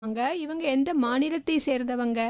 அங்க இவங்க எந்த மாநிலத்தை சேர்ந்தவங்க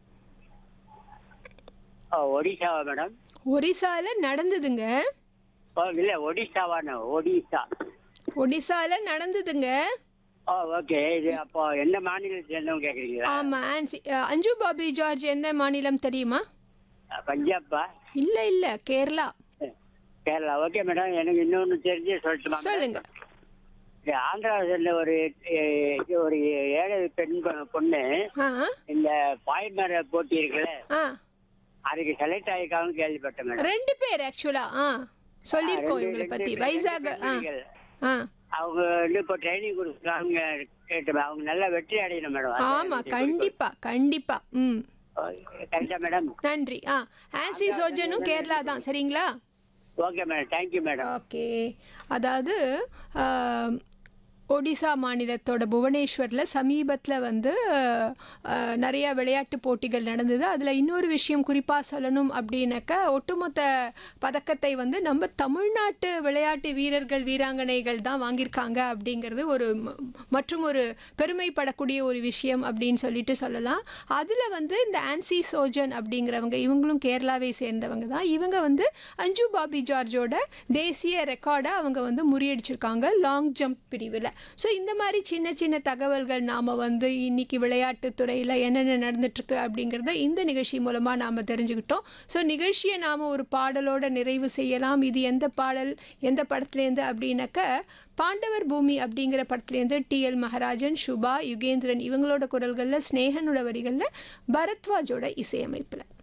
ஓ ஒடிசாவா மேடம் ஒரிசால நடந்ததுங்க ஓ இல்லை ஒடிசாவான ஒடிசா ஒடிசால நடந்ததுங்க ஓ ஓகே இது அப்போ எந்த மாநிலத்தில் சேர்ந்தவங்க கேட்குறீங்களா ஆமா ஆன்சி அஹ், அஞ்சு பாபி ஜார்ஜ் எந்த மாநிலம் தெரியுமா பஞ்சாப்பா இல்ல இல்ல கேரளா கேரளா ஓகே மேடம் எனக்கு இன்னொன்று தெரிஞ்சு சொல்லட்டுமா சொல்லுங்க இது ஆந்திரா சேர்ந்த ஒரு எ- ஒரு ஏழை பெண் பொ- பொண்ணு ஆ இந்த பாய்மர போட்டி இருக்குல்ல ஆ அதுக்கு செலக்ட் ஆகிருக்காங்கன்னு கேள்விப்பட்டேன் மேடம் ரெண்டு பேர் ஆக்சுவலா ஆ சொல்லியிருக்கோம் ரெண்டு- இவங்களை ரெண்டு பத்தி பேர், வைசாக் ரெண்டு ஆ பெண்கள். ஆ அவங்க வந்து இப்போ ட்ரைனிங் கொடுக்குறாங்க கேட்டு அவங்க நல்லா வெற்றி அடையணும் மேடம் ஆமா கண்டிப்பா கண்டிப்பா ம் கரெக்டா மேடம் நன்றி ஆ ஆன்சி சோஜனும் கேரளா தான் சரிங்களா okay madam thank you madam okay அதாவது ஆம், ஒடிசா மாநிலத்தோட புவனேஸ்வரில் சமீபத்தில் வந்து அஹ், நிறைய விளையாட்டு போட்டிகள் நடந்தது அதில் இன்னொரு விஷயம் குறிப்பாக சொல்லணும் அப்படின்னாக்கா ஒட்டுமொத்த பதக்கத்தை வந்து நம்ம தமிழ்நாட்டு விளையாட்டு வீரர்கள் வீராங்கனைகள் தான் வாங்கியிருக்காங்க அப்படிங்கிறது ஒரு ம- மற்றும் ஒரு பெருமைப்படக்கூடிய ஒரு விஷயம் அப்படின்னு சொல்லிட்டு சொல்லலாம் அதில் வந்து இந்த ஆன்சி சோஜன் அப்படிங்கிறவங்க இவங்களும் கேரளாவை சேர்ந்தவங்க தான் இவங்க வந்து அஞ்சு பாபி ஜார்ஜோட தேசிய ரெக்கார்டை அவங்க வந்து முறியடிச்சிருக்காங்க லாங் ஜம்ப் பிரிவில் ஸோ இந்த மாதிரி சின்ன சின்ன தகவல்கள் நாம் வந்து இன்னைக்கு விளையாட்டுத் துறையில் என்னென்ன நடந்துட்டுருக்கு அப்படிங்கிறத இந்த நிகழ்ச்சி மூலமாக நாம் தெரிஞ்சுக்கிட்டோம் ஸோ நிகழ்ச்சியை நாம் ஒரு பாடலோட நிறைவு செய்யலாம் இது எந்த பாடல் எந்த படத்துலேருந்து அப்படின்னாக்க பாண்டவர் பூமி அப்படிங்கிற படத்துலேருந்து டிஎல் மகராஜன் சுபா யுகேந்திரன் இவங்களோட குரல்களில் ஸ்னேகனோட வரிகளில் பரத்வாஜோட இசையமைப்பில்